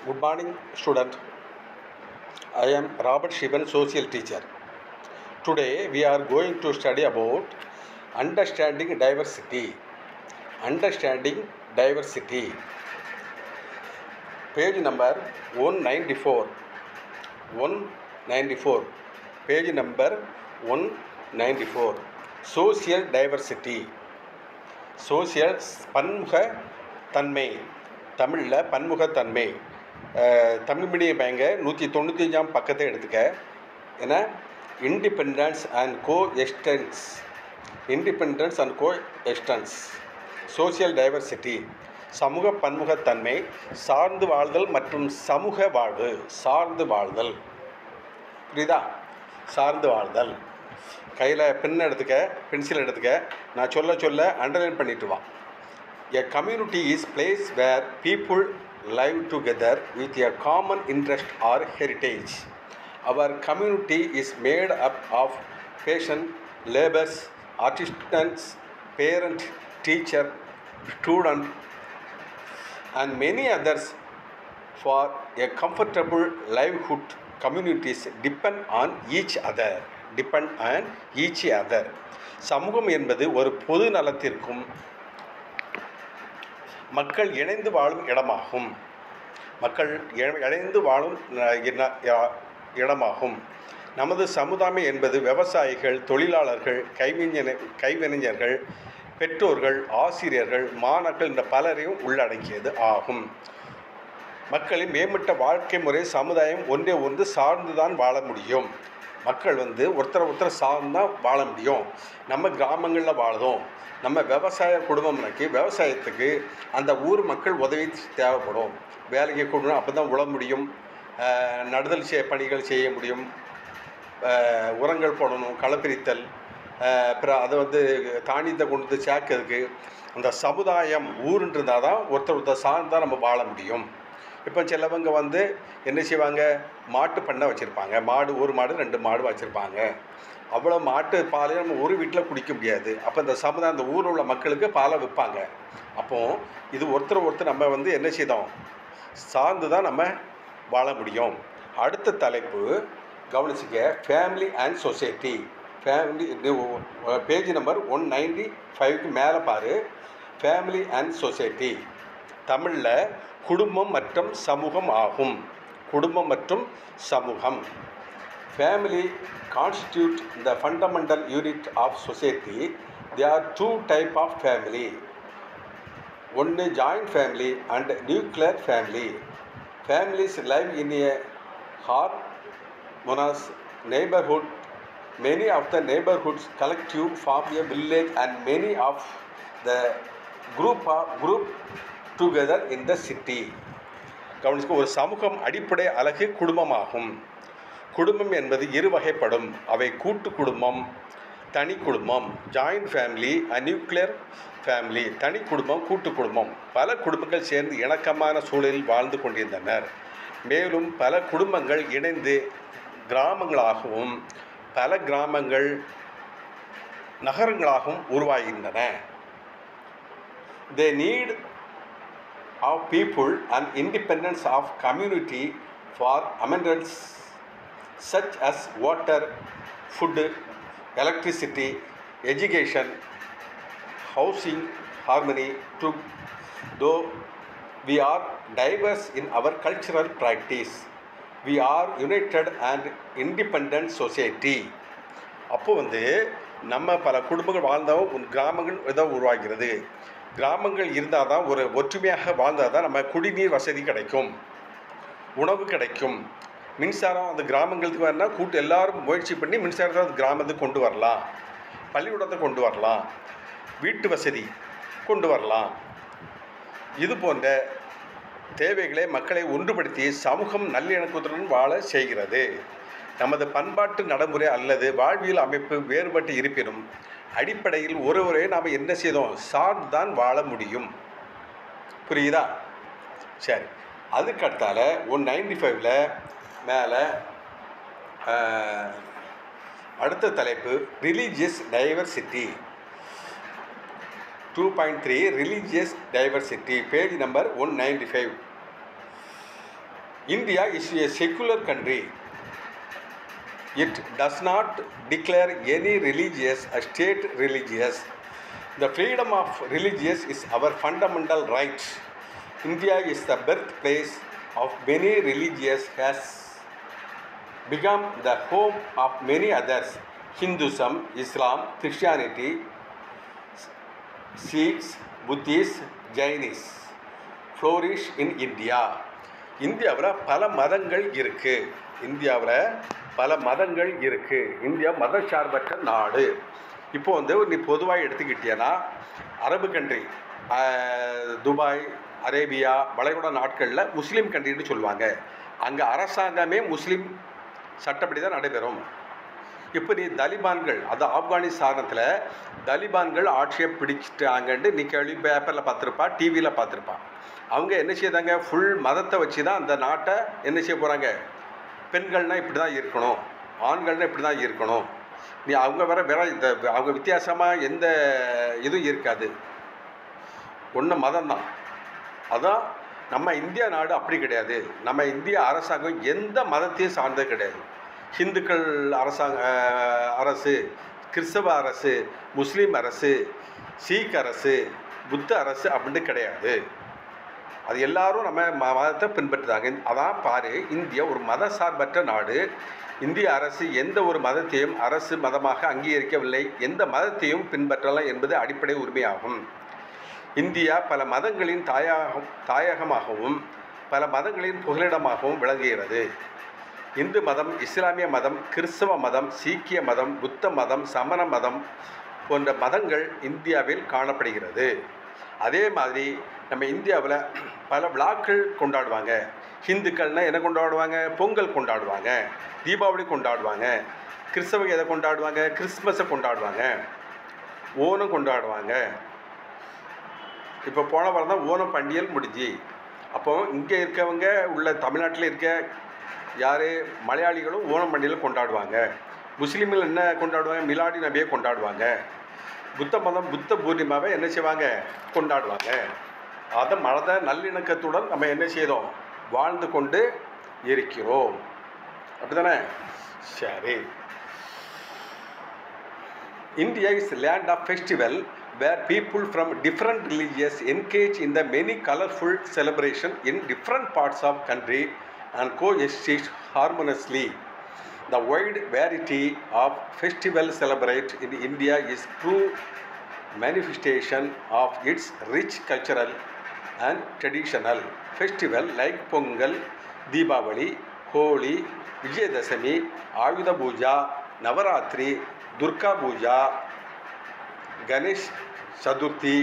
Good morning, student. I am Robert Shivan, social teacher. Today we are going to study about understanding diversity. Understanding diversity. Page number 194. 194. Page number 194. Social diversity. Social பன்முக தன்மை தமிழில் பன்முகத்தன்மை அஹ், Tamil medium பயங்க நூற்றி தொண்ணூத்தஞ்சாம் பக்கத்தை எடுத்துக்க ஏன்னா independence and coexistence independence and coexistence social diversity சமூக பன்முகத்தன்மை சார்ந்து வாழ்தல் மற்றும் சமூக வாழ்வு சார்ந்து வாழ்தல் புரியுதா சார்ந்து வாழ்தல் கையில் பென் எடுத்துக்க பென்சில் எடுத்துக்க நான் சொல்ல சொல்ல அண்டர்லைன் பண்ணிட்டு வா a community is place where people live together with a common interest or heritage our community is made up of passion labours artisans parent teacher student and many others for a comfortable livelihood communities depend on each other depend on each other சமூகம் என்பது ஒரு பொது நலத்திற்கும் மக்கள் இணைந்து வாழும் இடமாகும் மக்கள் இணை- இணைந்து வாழும் அஹ், இன- யா- இடமாகும் நமது சமுதாயம் என்பது விவசாயிகள் தொழிலாளர்கள் கைவிஞ கைவினைஞர்கள் பெற்றோர்கள் ஆசிரியர்கள் மாணவர்கள் என்ற பலரையும் உள்ளடக்கியது ஆகும் மக்களின் மேம்பட்ட வாழ்க்கை முறை சமுதாயம் ஒன்றே ஒன்று சார்ந்து தான் வாழ முடியும் மக்கள் வந்து ஒருத்தரை ஒருத்தர் சார்ந்து தான் வாழ முடியும் நம்ம கிராமங்களில் வாழுதோம் நம்ம விவசாய குடும்பம்னாக்கி விவசாயத்துக்கு அந்த ஊர் மக்கள் உதவி தேவைப்படும் வேலைக்கு கொடுக்கணும் அப்போ தான் உழ முடியும் அஹ், நடுதல் செய்ய பணிகள் செய்ய முடியும் அஹ், உரங்கள் போடணும் களப்பிரித்தல் அஹ், அப்புறம் அதை வந்து தானியத்தை கொண்டு வந்து சேர்க்கறதுக்கு அந்த சமுதாயம் ஊருன்னு இருந்தால் தான் ஒருத்தர் ஒருத்தர் சார்ந்து தான் நம்ம வாழ முடியும் இப்போ சிலவங்க வந்து என்ன செய்வாங்க மாட்டு பண்ணை வச்சுருப்பாங்க மாடு ஒரு மாடு ரெண்டு மாடு வச்சுருப்பாங்க அவ்வளோ மாட்டு பாலையும் நம்ம ஒரு வீட்டில் குடிக்க முடியாது அப்போ இந்த சமுதாயம் அந்த ஊரில் உள்ள மக்களுக்கு பாலை விற்பாங்க அப்போ இது ஒருத்தர் ஒருத்தர் நம்ம வந்து என்ன செய்தோம் சார்ந்து தான் நம்ம வாழ முடியும் அடுத்த தலைப்பு கவனிச்சுக்க family and society family page number one ninety ஃபைவ்க்கு மேலே பாரு ஃபேமிலி அண்ட் சொசைட்டி தமிழில் குடும்பம் மற்றும் சமூகம் ஆகும் குடும்பம் மற்றும் சமூகம் family constitute the fundamental unit of society they are two type of family ஒன்று joint family and nuclear family families live in a harmonious நeighborhood many of the neighborhoods collective form a village and many of the group of group together in the city கவனிச்சுக்க ஒரு சமூகம் அடிப்படை அழகு குடும்பமாகும் குடும்பம் என்பது இரு வகைப்படும் அவை கூட்டு குடும்பம் தனி குடும்பம் ஜாயிண்ட் ஃபேமிலி நியூக்ளியர் ஃபேமிலி தனி குடும்பம் கூட்டு குடும்பம் பல குடும்பங்கள் சேர்ந்து இணக்கமான சூழலில் வாழ்ந்து கொண்டிருந்தனர் மேலும் பல குடும்பங்கள் இணைந்து கிராமங்களாகவும் பல கிராமங்கள் நகரங்களாகவும் உருவாகின்றன they need of people and independence of community for amendments such as water, food, electricity, education, housing, harmony, to though we are diverse in our cultural practice, we are united and independent society. அப்போ வந்து நம்ம பல குடும்பங்கள் வாழ்ந்தாலும் கிராமங்கள் ஏதோ உருவாகிறது கிராமங்கள் இருந்தால் தான் ஒரு ஒற்றுமையாக வாழ்ந்தால் தான் நம்ம குடிநீர் வசதி கிடைக்கும் உணவு கிடைக்கும் மின்சாரம் அந்த கிராமங்களுக்கு வரனா கூட்டு எல்லாரும் முயற்சி பண்ணி மின்சாரத்தை அந்த கிராமத்துக்கு கொண்டு வரலாம் பள்ளிக்கூடத்தை கொண்டு வரலாம் வீட்டு வசதி கொண்டு வரலாம் இது போன்ற தேவைகளை மக்களை ஒன்றுபடுத்தி சமூகம் நல்லிணக்கத்துடன் வாழ செய்கிறது நமது பண்பாட்டு நடைமுறை அல்லது வாழ்வியல் அமைப்பு வேறுபட்டு இருப்பினும் அடிப்படையில் ஒருவரே நாம் என்ன செய்தோம் சார்ந்து தான் வாழ முடியும் புரியுதா சரி அதுக்கடுத்தால ஒன் நைன்டி ஃபைவ்ல மேலே அடுத்த தலைப்பு religious diversity two point three religious diversity page number one ninety five India is a secular country. It does not declare any religious a state religious. The freedom of religious is our fundamental right. India is the birthplace of many religious has become the home of many others. Hinduism, Islam, Christianity, Sikhs, Buddhists, Jainis flourish in India. இந்தியாவில் பல மதங்கள் இருக்கு இந்தியாவில் பல மதங்கள் இருக்கு India மதச்சார்பற்ற நாடு இப்போ வந்து நீ பொதுவாக எடுத்துக்கிட்டியன்னா அரபு கண்ட்ரி துபாய் அரேபியா வளைகுடா நாட்களில் முஸ்லீம் கண்ட்ரின்னு சொல்லுவாங்க அங்கே அரசாங்கமே முஸ்லீம் சட்டப்படி தான் நடைபெறும் இப்போ நீ தலிபான்கள் அது ஆப்கானிஸ்தானத்தில் தலிபான்கள் ஆட்சியை பிடிச்சிட்டாங்கன்ட்டு நீ கேள்வி பேப்பரில் பார்த்துருப்பா டிவியில் பார்த்துருப்பா அவங்க என்ன செய்தாங்க ஃபுல் மதத்தை வச்சு தான் அந்த நாட்டை என்ன செய்ய போகிறாங்க பெண்கள்னால் இப்படி தான் இருக்கணும் ஆண்கள்னால் இப்படி தான் இருக்கணும் நீ அவங்க வேற வேற இந்த அவங்க வித்தியாசமாக எந்த இதுவும் இருக்காது ஒன்று மதம் தான் அதான் நம்ம இந்தியா நாடு அப்படி கிடையாது நம்ம இந்திய அரசாங்கம் எந்த மதத்தையும் சார்ந்தது கிடையாது ஹிந்துக்கள் அரசாங்க அஹ், அரசு கிறிஸ்தவ அரசு முஸ்லீம் அரசு சீக் அரசு புத்த அரசு அப்படின்ட்டு கிடையாது அது எல்லாரும் நம்ம ம- மதத்தை பின்பற்றுறாங்க அதான் பாரு இந்தியா ஒரு மத சார்பற்ற நாடு இந்திய அரசு எந்த ஒரு மதத்தையும் அரசு மதமாக அங்கீகரிக்கவில்லை எந்த மதத்தையும் பின்பற்றலாம் என்பது அடிப்படை உரிமையாகும் இந்தியா பல மதங்களின் தாயகம் தாயகமாகவும் பல மதங்களின் புகலிடமாகவும் விளங்குகிறது இந்து மதம் இஸ்லாமிய மதம் கிறிஸ்தவ மதம் சீக்கிய மதம் புத்த மதம் சமண மதம் போன்ற மதங்கள் இந்தியாவில் காணப்படுகிறது அதே மாதிரி நம்ம இந்தியாவில் பல விழாக்கள் கொண்டாடுவாங்க ஹிந்துக்கள்னால் என்ன கொண்டாடுவாங்க பொங்கல் கொண்டாடுவாங்க தீபாவளி கொண்டாடுவாங்க கிறிஸ்தவங்க எதை கொண்டாடுவாங்க கிறிஸ்மஸை கொண்டாடுவாங்க ஓணம் கொண்டாடுவாங்க இப்போ போன வாரம் தான் ஓணம் பண்டிகை முடிஞ்சு அப்போ இங்கே இருக்கவங்க உள்ள தமிழ்நாட்டில் இருக்க யார் மலையாளிகளும் ஓணம் பண்டிகை கொண்டாடுவாங்க முஸ்லீம்கள் என்ன கொண்டாடுவாங்க மிலாடி நபியை கொண்டாடுவாங்க புத்த மதம் புத்த பூர்ணிமாவை என்ன செய்வாங்க கொண்டாடுவாங்க அதை மத நல்லிணக்கத்துடன் நம்ம என்ன செய்தோம் வாழ்ந்து கொண்டு இருக்கிறோம் அப்படிதானே சரி India is a land of festival where people from different religions engage in the many colorful celebration in different parts of country and coexist harmoniously. The wide variety of festival celebrate in India is true manifestation of its rich cultural and traditional festival like Pongal, Deepavali, Holi, Vijayadashami, Ayudha Puja, Navaratri, Durga Puja, Ganesh Chaturthi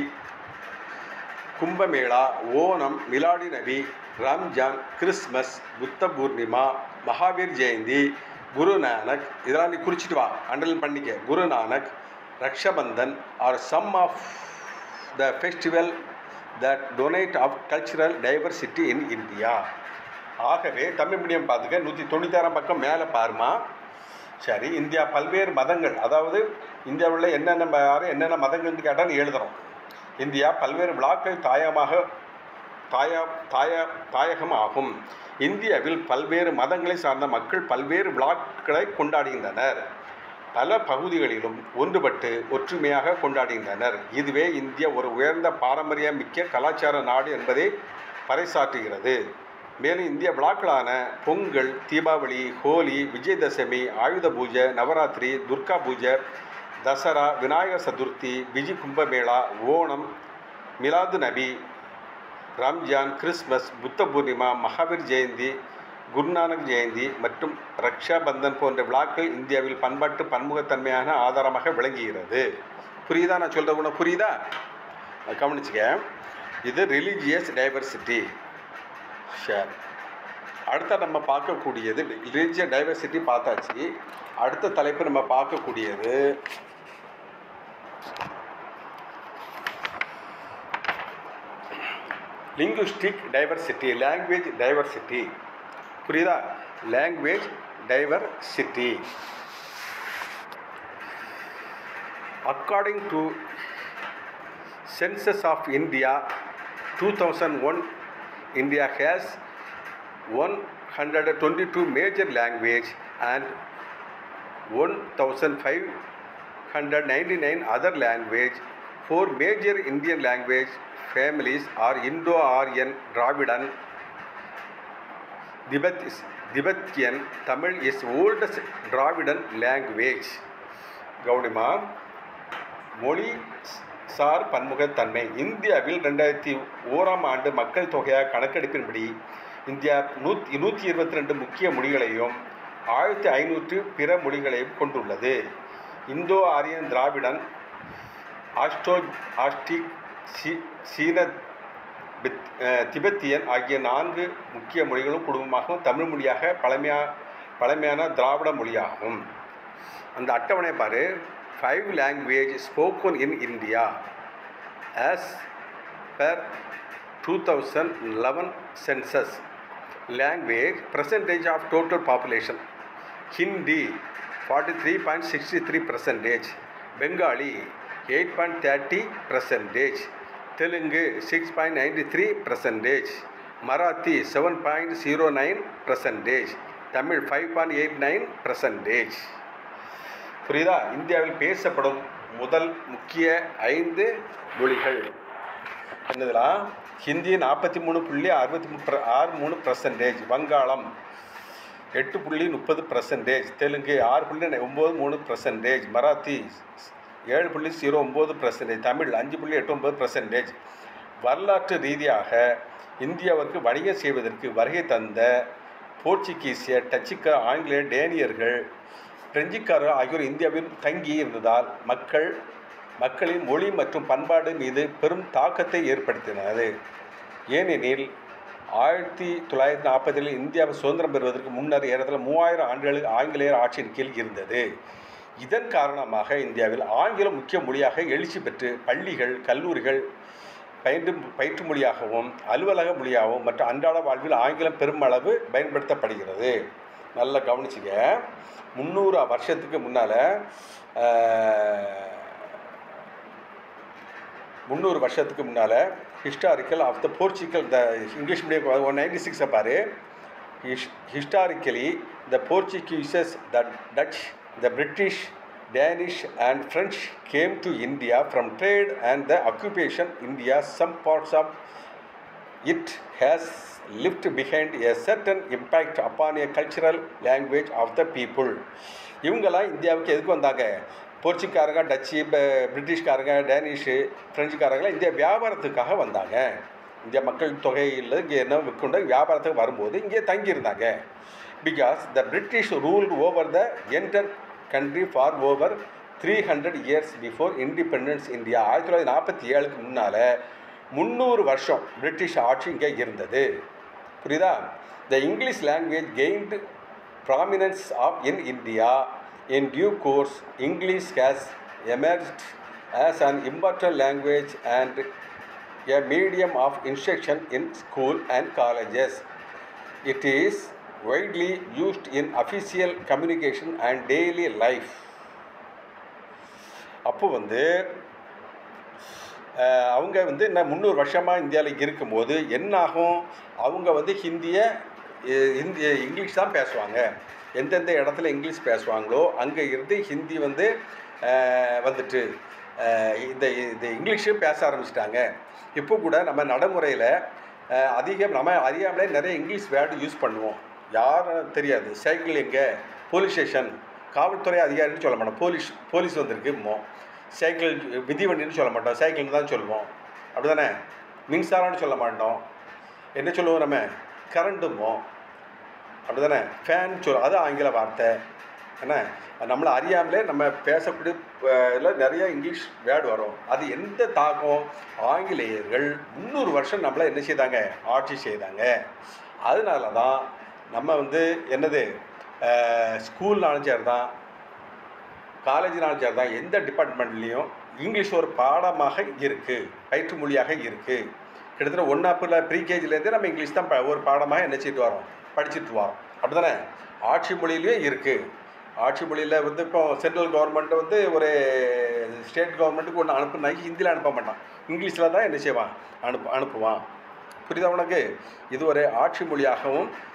Kumbh Mela Onam Miladi நபி Ramzan Christmas புத்த பூர்ணிமா மகாவீர் ஜெயந்தி குரு நானக் இதெல்லாம் நீ குறிச்சிட்டு வா underline பண்ணிக்க Guru Nanak Rakshabandhan are some of the festival that denote of cultural diversity in India ஆகவே Tamil medium பார்த்துக்க நூற்றி தொண்ணூத்தாறாம் பக்கம் மேலே பாருமா சரி இந்தியா பல்வேறு மதங்கள் அதாவது இந்தியாவில் என்னென்ன ம- யாரு என்னென்ன மதங்கள்னு கேட்டால் எழுதுகிறோம் இந்தியா பல்வேறு விழாக்கள் தாயமாக தாய தாய தாயகம் ஆகும் இந்தியாவில் பல்வேறு மதங்களை சார்ந்த மக்கள் பல்வேறு விழாக்களை கொண்டாடுகின்றனர் பல பகுதிகளிலும் ஒன்றுபட்டு ஒற்றுமையாக கொண்டாடுகின்றனர் இதுவே இந்தியா ஒரு உயர்ந்த பாரம்பரிய மிக்க கலாச்சார நாடு என்பதை பறைசாற்றுகிறது மேலும் இந்திய விழாக்களான பொங்கல் தீபாவளி ஹோலி விஜயதசமி ஆயுத பூஜை நவராத்திரி துர்கா பூஜை தசரா விநாயகர் சதுர்த்தி பிஜி கும்பமேளா ஓணம் மிலாது நபி ரம்ஜான் கிறிஸ்மஸ் புத்த பூர்ணிமா மகாவீர் ஜெயந்தி குருநானக் ஜெயந்தி மற்றும் ரக்ஷா பந்தன் போன்ற விழாக்கள் இந்தியாவில் பண்பாட்டு பன்முகத்தன்மையான ஆதாரமாக விளங்குகிறது புரியுதா நான் சொல்கிறது கூட புரியுதா அது கவனிச்சுக்க இது ரிலீஜியஸ் டைவர்சிட்டி ஷேர் அடுத்த நம்ம பார்க்கக்கூடியது ரிலீஜியஸ் டைவர்சிட்டி பார்த்தாச்சு அடுத்த தலைப்பு நம்ம பார்க்கக்கூடியது லிங்குஸ்டிக் டைவர்சிட்டி லாங்குவேஜ் டைவர்சிட்டி புரியுதா language diversity according to census of India two thousand one India has one hundred twenty two major language and one thousand five hundred ninety nine other language four major Indian language families are Indo Aryan Dravidian Tibet Tibetan Tamil is oldest Dravidian language கவுனிமா மொழி சார் பன்முகத்தன்மை இந்தியாவில் ரெண்டாயிரத்தி ஓராம் ஆண்டு மக்கள் தொகையாக கணக்கெடுப்பின்படி இந்தியா நூற்றி நூற்றி இருபத்தி ரெண்டு முக்கிய மொழிகளையும் ஆயிரத்தி ஐநூற்று பிற மொழிகளையும் கொண்டுள்ளது இந்தோ ஆரியன் திராவிடன் ஆஸ்ட்ரோ ஆஸ்டிக் சீ சீன பித் திபெத்தியன் ஆகிய நான்கு முக்கிய மொழிகளும் குடும்பமாகவும் தமிழ் மொழியாக பழமையா பழமையான திராவிட மொழியாகும் அந்த அட்டவணை பாரு five language spoken in India as per two thousand eleven census language percentage of total population Hindi forty three point sixty three percentage Bengali eight point thirty percentage Telugu six point ninety three percentage Marathi seven point zero nine percentage Tamil five point eight nine percentage புரியுதா இந்தியாவில் பேசப்படும் முதல் முக்கிய ஐந்து மொழிகள் என்னதுலாம் ஹிந்தி நாற்பத்தி மூணு புள்ளி அறுபத்தி மூணு ஆறு மூணு பர்சன்டேஜ் வங்காளம் எட்டு புள்ளி முப்பது பர்சன்டேஜ் தெலுங்கு ஆறு புள்ளி ஒம்பது மூணு பர்சன்டேஜ் மராத்தி ஏழு புள்ளி ஜீரோ ஒம்பது பர்சன்டேஜ் தமிழ் அஞ்சு புள்ளி எட்டு ஒம்பது பர்சன்டேஜ் வரலாற்று ரீதியாக இந்தியாவிற்கு வணிகம் செய்வதற்கு வருகை தந்த போர்ச்சுகீசிய டச்சுக்க ஆங்கிலேய டேனியர்கள் பிரெஞ்சுக்காரர் ஆகியோர் இந்தியாவில் தங்கி இருந்ததால் மக்கள் மக்களின் மொழி மற்றும் பண்பாடு மீது பெரும் தாக்கத்தை ஏற்படுத்தினது ஏனெனில் ஆயிரத்தி தொள்ளாயிரத்தி நாற்பதில் இந்தியாவை சுதந்திரம் பெறுவதற்கு முன்னர் ஏறத்தில் மூவாயிரம் ஆண்டுகளுக்கு ஆங்கிலேயர் ஆட்சியின் கீழ் இருந்தது இதன் காரணமாக இந்தியாவில் ஆங்கிலம் முக்கிய மொழியாக எழுச்சி பெற்று பள்ளிகள் கல்லூரிகள் பயின்று பயிற்று மொழியாகவும் அலுவலக மொழியாகவும் மற்றும் அன்றாட வாழ்வில் ஆங்கிலம் பெருமளவு பயன்படுத்தப்படுகிறது நல்லா கவனிச்சுங்க முந்நூறு வருஷத்துக்கு முன்னால் முந்நூறு வருஷத்துக்கு முன்னால் historical of the Portugal the English medium one ninety சிக்ஸை பாரு his historically the Portuguese the Dutch the British Danish and French came to India from trade and the occupation India some parts of it has left behind a certain impact upon a cultural language of the people இவங்கெல்லாம் இந்தியாவுக்கு எதுக்கு வந்தாங்க போர்ச்சுக்காரங்க Dutch பிரிட்டிஷ்காரங்க டேனிஷு ஃப்ரெஞ்சுக்காரங்களாம் India வியாபாரத்துக்காக வந்தாங்க இந்திய மக்கள் தொகையில் இங்கே என்ன விற்கொண்டு வியாபாரத்துக்கு வரும்போது இங்கே தங்கியிருந்தாங்க because the British rule over the entire country for over three hundred years before independence India ஆயிரத்தி தொள்ளாயிரத்தி நாற்பத்தி ஏழுக்கு முன்னால் முந்நூறு வருஷம் பிரிட்டிஷ் ஆட்சி இங்கே இருந்தது புரியுதா the English language gained prominence of in India In due course, English has emerged as an important language and a medium of instruction in school and colleges. It is widely used in official communication and daily life. அப்போ வந்து அவங்க வந்து என்ன முந்நூறு வருஷமாக இந்தியாவில் இருக்கும்போது என்னாகும் அவங்க வந்து ஹிந்தியை ஹிந்தி இங்கிலீஷ் தான் பேசுவாங்க எந்தெந்த இடத்துல இங்கிலீஷ் பேசுவாங்களோ அங்கே இருந்து ஹிந்தி வந்து வந்துட்டு இந்த இந்த இங்கிலீஷும் பேச ஆரம்பிச்சிட்டாங்க இப்போ கூட நம்ம நடைமுறையில் அதிகம் நம்ம அறியாமலே நிறைய இங்கிலீஷ் வேர்டு யூஸ் பண்ணுவோம் யாரும் தெரியாது சைக்கிள் எங்கே போலீஸ் ஸ்டேஷன் காவல்துறை அதிகாரின்னு சொல்ல மாட்டோம் போலீஸ் போலீஸ் வந்திருக்குமோ சைக்கிள் மிதிவண்டின்னு சொல்ல மாட்டோம் சைக்கிள்னு தான் சொல்லுவோம் அப்படி தானே மின்சாரம்னு சொல்ல மாட்டோம் என்ன சொல்லுவோம் நம்ம கரண்ட்டுமோ அப்படி தானே ஃபேன் சொல் அது ஆங்கில வார்த்தை என்ன நம்மளை அறியாமலே நம்ம பேசக்கூடிய இதில் நிறைய இங்கிலீஷ் வேர்டு வரும் அது எந்த தாக்கம் ஆங்கிலேயர்கள் முந்நூறு வருஷம் நம்மளை என்ன செய்தாங்க ஆட்சி செய்தாங்க அதனால தான் நம்ம வந்து என்னது ஸ்கூல்னாலும் சரி தான் காலேஜ்னாலும் சரி தான் எந்த டிபார்ட்மெண்ட்லேயும் இங்கிலீஷ் ஒரு பாடமாக இருக்குது பயிற்று மொழியாக இருக்குது கிட்டத்தட்ட ஒன்றாப்பில் ப்ரீகேஜிலேருந்து நம்ம இங்கிலீஷ் தான் ஒரு பாடமாக என்ன செய்துட்டு வரோம் படிச்சுட்டு வரோம் அப்படி தானே ஆட்சி மொழியிலையும் இருக்குது ஆட்சி மொழியில் வந்து இப்போ சென்ட்ரல் கவர்மெண்ட் வந்து ஒரு ஸ்டேட் கவர்மெண்ட்டுக்கு ஒன்று அனுப்புனாக்கி ஹிந்தியில் அனுப்ப மாட்டான் இங்கிலீஷில் தான் என்ன செய்வான் அனுப்பு அனுப்புவான் புரியுதா உனக்கு இது ஒரு ஆட்சி மொழியாகவும்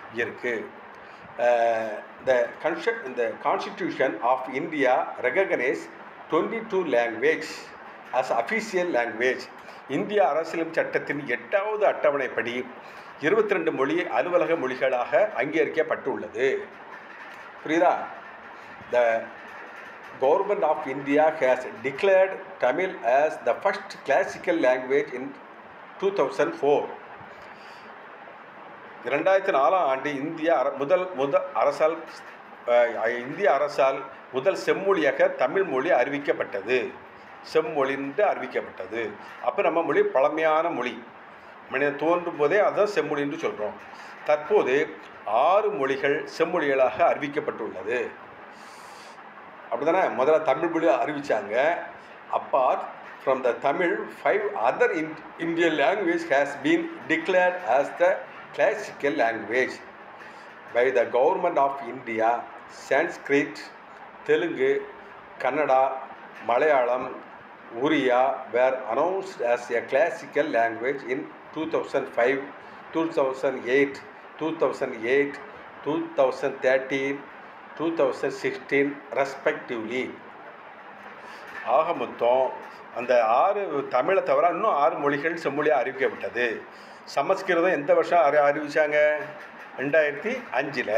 இருக்குது த கன்ஸ்ட்ரக்ட் இந்த constitution of India recognise twenty two language as official language இந்திய அரசியலமைப்பு சட்டத்தின் எட்டாவது அட்டவணைப்படி இருபத்தி ரெண்டு மொழி அலுவலக மொழிகளாக அங்கீகரிக்கப்பட்டுள்ளது புரியுதா the government of India has declared Tamil as the first classical language in two thousand four இரண்டாயிரத்தி நாலாம் ஆண்டு இந்திய அர முதல் முதல் அரசால் அஹ், இந்திய அரசால் முதல் செம்மொழியாக தமிழ் மொழி அறிவிக்கப்பட்டது செம்மொழின்று அறிவிக்கப்பட்டது அப்போ நம்ம மொழி பழமையான மொழி மனிதன் தோன்றும் போதே அதுதான் செம்மொழி என்று சொல்கிறோம் தற்போது ஆறு மொழிகள் செம்மொழிகளாக அறிவிக்கப்பட்டுள்ளது அப்படிதானே முதல்ல தமிழ் மொழி அறிவிச்சாங்க apart from the Tamil five other in Indian language has been declared as the classical language by the government of India Sanskrit Telugu Kannada Malayalam Oriya were announced as a classical language in two thousand five two thousand eight two thousand eight two thousand thirteen two thousand sixteen respectively ஆக மொத்தம் அந்த ஆறு தமிழை தவிர இன்னும் ஆறு மொழிகள் செம்மொழியாக அறிவிக்கப்பட்டது சமஸ்கிருதம் எந்த வருஷம் அறி அறிவிச்சாங்க ரெண்டாயிரத்தி அஞ்சில்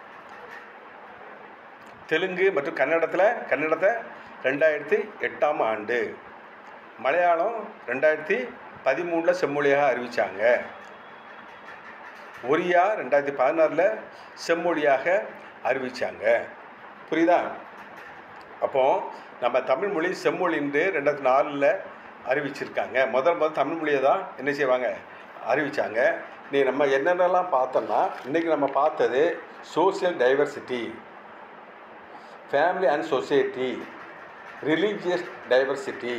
தெலுங்கு மற்றும் கன்னடத்தில் கன்னடத்தை ரெண்டாயிரத்தி எட்டாம் ஆண்டு மலையாளம் ரெண்டாயிரத்தி பதிமூணில் செம்மொழியாக அறிவித்தாங்க ஒரியா ரெண்டாயிரத்தி பதினாறில் செம்மொழியாக அறிவித்தாங்க புரியுதா அப்போ நம்ம தமிழ் மொழி செம்மொழின்று ரெண்டாயிரத்தி நாலில் அறிவிச்சிருக்காங்க முதல் முதல் தமிழ் மொழியை தான் என்ன செய்வாங்க அறிவித்தாங்க நீ நம்ம என்னென்னலாம் பார்த்தோம்னா இன்றைக்கி நம்ம பார்த்தது social diversity family and society religious diversity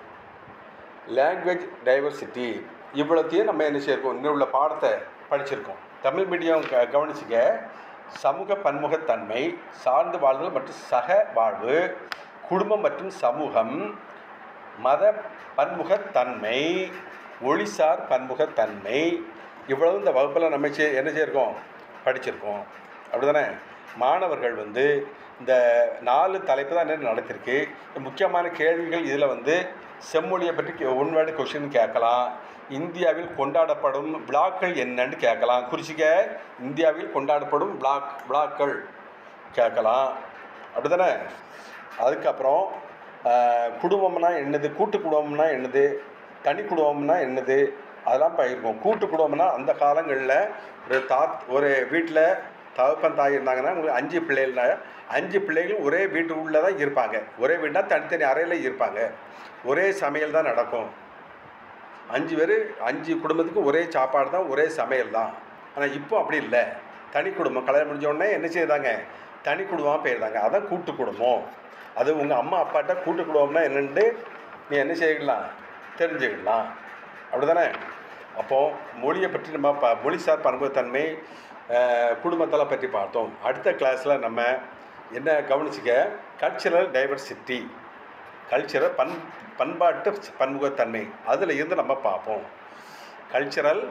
language diversity இவ்வளோத்தையும் நம்ம என்ன செய்யிருக்கோம் இன்னும் உள்ள பாடத்தை படிச்சிருக்கோம் தமிழ் மீடியம் க கவனிச்சுக்க சமூக பன்முகத்தன்மை சார்ந்து வாழ்தல் மற்றும் சக வாழ்வு குடும்பம் மற்றும் சமூகம் மத பன்முகத்தன்மை மொழிசார் பன்முகத்தன்மை இவ்வளவு இந்த வகுப்பில் நம்ம செய் என்ன செய்யிருக்கோம் படிச்சிருக்கோம் அப்படிதானே மாணவர்கள் வந்து இந்த நாலு தலைப்பு தான் என்ன நடத்திருக்கு முக்கியமான கேள்விகள் இதில் வந்து செம்மொழியை பற்றி ஒன் வேர்டு கொஷின் கேட்கலாம் இந்தியாவில் கொண்டாடப்படும் விழாக்கள் என்னன்னு கேட்கலாம் குறிச்சிக்க இந்தியாவில் கொண்டாடப்படும் விழாக் விழாக்கள் கேட்கலாம் அப்படிதானே அதுக்கப்புறம் ஆஹ், குடும்பம்னா என்னது கூட்டு குடும்பம்னா என்னது தனி குடும்பம்னா என்னது அதெல்லாம் பயிர்க்கும் கூட்டு குடும்பம்னா அந்த காலங்களில் ஒரு தாத் ஒரு வீட்டில் தகப்பன் தாய் இருந்தாங்கன்னா உங்களுக்கு அஞ்சு பிள்ளைகள்னா அஞ்சு பிள்ளைகள் ஒரே வீட்டுக்குள்ளே தான் இருப்பாங்க ஒரே வீடுனா தனித்தனி அறையில் இருப்பாங்க ஒரே சமையல் தான் நடக்கும் அஞ்சு பேர் அஞ்சு குடும்பத்துக்கு ஒரே சாப்பாடு தான் ஒரே சமையல் தான் ஆனால் இப்போ அப்படி இல்லை தனி குடும்பம் கல்யாணம் முடிஞ்ச உடனே என்ன செய்தாங்க தனி குடும்பமாக போயிருந்தாங்க அதான் கூட்டு குடும்பம் அது உங்கள் அம்மா அப்பாட்ட கூட்டு குடும்பம்னா என்னென்னு நீ என்ன செய்யலாம் தெரிஞ்சுக்கலாம் அப்படி தானே அப்போது மொழியை பற்றி நம்ம ப மொழிசார் பன்முகத்தன்மை அஹ், குடும்பத்தெல்லாம் பற்றி பார்த்தோம் அடுத்த கிளாஸில் நம்ம என்ன கவனிச்சிக்க கல்ச்சுரல் டைவர்சிட்டி கல்ச்சுரல் பண் பண்பாட்டு பன்முகத்தன்மை அதில் இருந்து நம்ம பார்ப்போம் கல்ச்சுரல்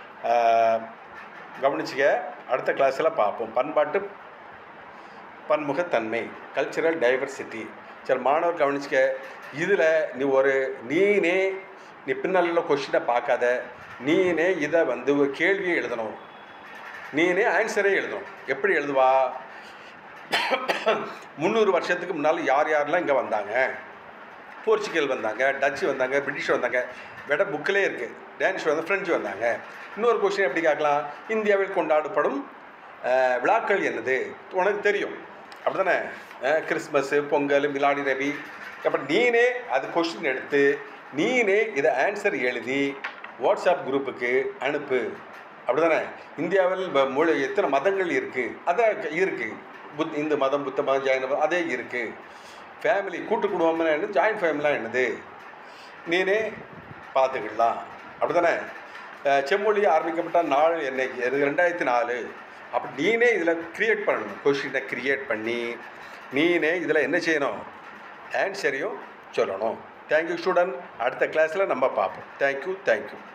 கவனிச்சிக்க அடுத்த கிளாஸில் பார்ப்போம் பண்பாட்டு பன்முகத்தன்மை கல்ச்சுரல் டைவர்சிட்டி சரி மாணவர் கவனிச்சுக்க இதில் நீ ஒரு நீனே நீ பின்னால் கொஷினை பார்க்காத நீனே இதை வந்து ஒரு கேள்வியை எழுதணும் நீனே ஆன்சரே எழுதணும் எப்படி எழுதுவா முந்நூறு வருஷத்துக்கு முன்னால் யார் யாரெல்லாம் இங்கே வந்தாங்க போர்ச்சுகல் வந்தாங்க டச்சு வந்தாங்க பிரிட்டிஷ் வந்தாங்க விட புக்கிலே இருக்குது டேனிஷ் வந்து ஃப்ரெஞ்சு வந்தாங்க இன்னொரு கொஸ்டின் எப்படி கேட்கலாம் இந்தியாவில் கொண்டாடப்படும் அஹ், விழாக்கள் என்னது உனக்கு தெரியும் அப்படி தானே கிறிஸ்மஸ்ஸு பொங்கல் மிலாடி ரவி அப்புறம் நீனே அது கொஸ்டின் எடுத்து நீனே இதை ஆன்சர் எழுதி வாட்ஸ்அப் குரூப்புக்கு அனுப்பு அப்படி தானே இந்தியாவில் ம- மொழி எத்தனை மதங்கள் இருக்குது அதான் இருக்குது புத் இந்து மதம் புத்த மதம் ஜெயின மதம் அதே இருக்குது ஃபேமிலி கூட்டு குடும்பம்னா என்ன ஜாயின்ட் ஃபேமிலிலாம் என்னது நீனே பார்த்துக்கிடலாம் அப்படி தானே செம்மொழி ஆரம்பிக்கப்பட்ட நாள் என்னைக்கு அது ரெண்டாயிரத்தி நாலு அப்படி நீனே இதில் க்ரியேட் பண்ணணும் கொஷினை க்ரியேட் பண்ணி நீனே இதில் என்ன செய்யணும் ஆன்சரையும் சொல்லணும் தேங்க்யூ ஸ்டூடெண்ட் அடுத்த கிளாஸில் நம்ம பார்ப்போம் தேங்க்யூ தேங்க்யூ